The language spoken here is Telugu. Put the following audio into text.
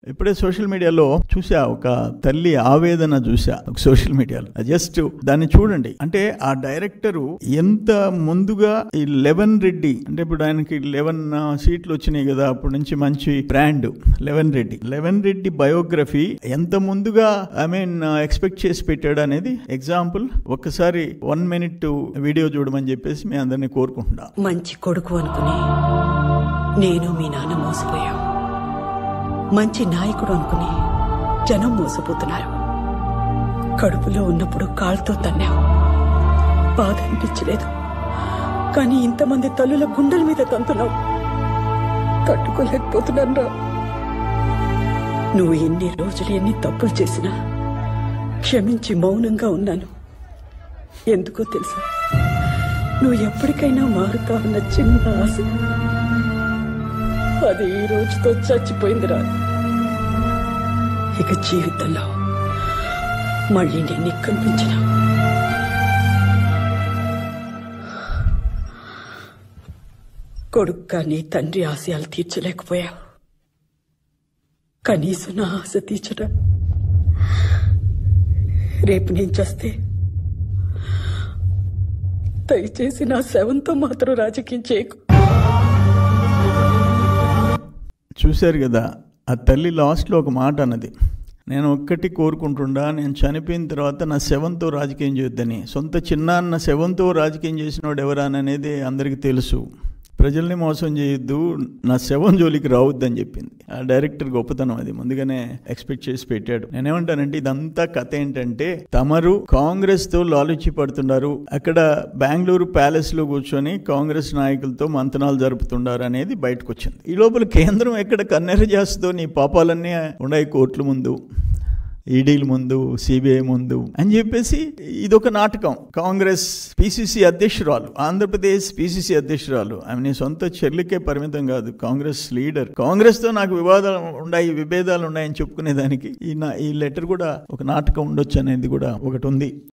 ఇప్పుడే సోషల్ మీడియాలో చూసా ఒక తల్లి ఆవేదన చూసా ఒక సోషల్ మీడియాలో జస్ట్ దాన్ని చూడండి అంటే ఆ డైరెక్టరు ఎంత ముందుగా ఈ లెవెన్ రెడ్డి అంటే ఇప్పుడు ఆయనకి లెవెన్ సీట్లు వచ్చినాయి కదా అప్పటి నుంచి మంచి బ్రాండ్ లెవెన్ రెడ్డి లెవెన్ రెడ్డి బయోగ్రఫీ ఎంత ముందుగా ఐ మీన్ ఎక్స్పెక్ట్ చేసి పెట్టాడు అనేది ఎగ్జాంపుల్ ఒక్కసారి వన్ మినిట్ వీడియో చూడమని చెప్పేసి మీ అందరినీ కోరుకుంటున్నా మంచి కొడుకు అనుకుని నేను మీ నాన్న మోసపోయాం మంచి నాయకుడు అనుకుని జనం మోసపోతున్నారు కడుపులో ఉన్నప్పుడు కాళ్ళతో తన్నావు బాధ అనిపించలేదు కానీ ఇంతమంది తల్లుల గుండెల మీద తంతున్నావు తట్టుకోలేకపోతున్నాను రా నువ్వు ఎన్ని రోజులు ఎన్ని తప్పులు చేసినా క్షమించి మౌనంగా ఉన్నాను ఎందుకో తెలుసా నువ్వు ఎప్పటికైనా మారుతావన్న చిన్న ఆశ అది ఈ రోజుతో చచ్చిపోయిందిరా ఇక జీవితంలో మళ్ళీ నేను నీకు కనిపించిన కొడుకు కానీ తండ్రి ఆశయాలు తీర్చలేకపోయావు కనీసం నా ఆశ తీర్చడం రేపు నేను చేస్తే దయచేసి నా శవంతో మాత్రం రాజకీయం చేయకు చూశారు కదా ఆ తల్లి లాస్ట్లో ఒక మాట అన్నది నేను ఒక్కటి కోరుకుంటుండా నేను చనిపోయిన తర్వాత నా శవంతో రాజకీయం చేయొద్దని సొంత చిన్నాన్న శవంతో రాజకీయం చేసినోడు ఎవరా అనేది అందరికీ తెలుసు ప్రజల్ని మోసం చేయొద్దు నా శవం జోలికి రావద్దని చెప్పింది ఆ డైరెక్టర్ గొప్పతనం అది ముందుగానే ఎక్స్పెక్ట్ చేసి పెట్టాడు నేనేమంటానంటే ఇదంతా కథ ఏంటంటే తమరు కాంగ్రెస్ తో లాలుచి పడుతున్నారు అక్కడ బెంగళూరు ప్యాలెస్ లో కూర్చొని కాంగ్రెస్ నాయకులతో మంతనాలు జరుపుతున్నారు అనేది బయటకు వచ్చింది ఈ లోపల కేంద్రం ఎక్కడ కన్నెర చేస్తుందో నీ పాపాలన్నీ ఉన్నాయి కోర్టుల ముందు ఈడీల ముందు సిబిఐ ముందు అని చెప్పేసి ఇదొక నాటకం కాంగ్రెస్ పిసిసి అధ్యక్షురాలు ఆంధ్రప్రదేశ్ పిసిసి అధ్యక్షురాలు ఆమె నీ సొంత చెల్లికే పరిమితం కాదు కాంగ్రెస్ లీడర్ కాంగ్రెస్ తో నాకు వివాదాలు ఉన్నాయి విభేదాలు ఉన్నాయని చెప్పుకునేదానికి ఈ నా ఈ లెటర్ కూడా ఒక నాటకం ఉండొచ్చు అనేది కూడా ఒకటి ఉంది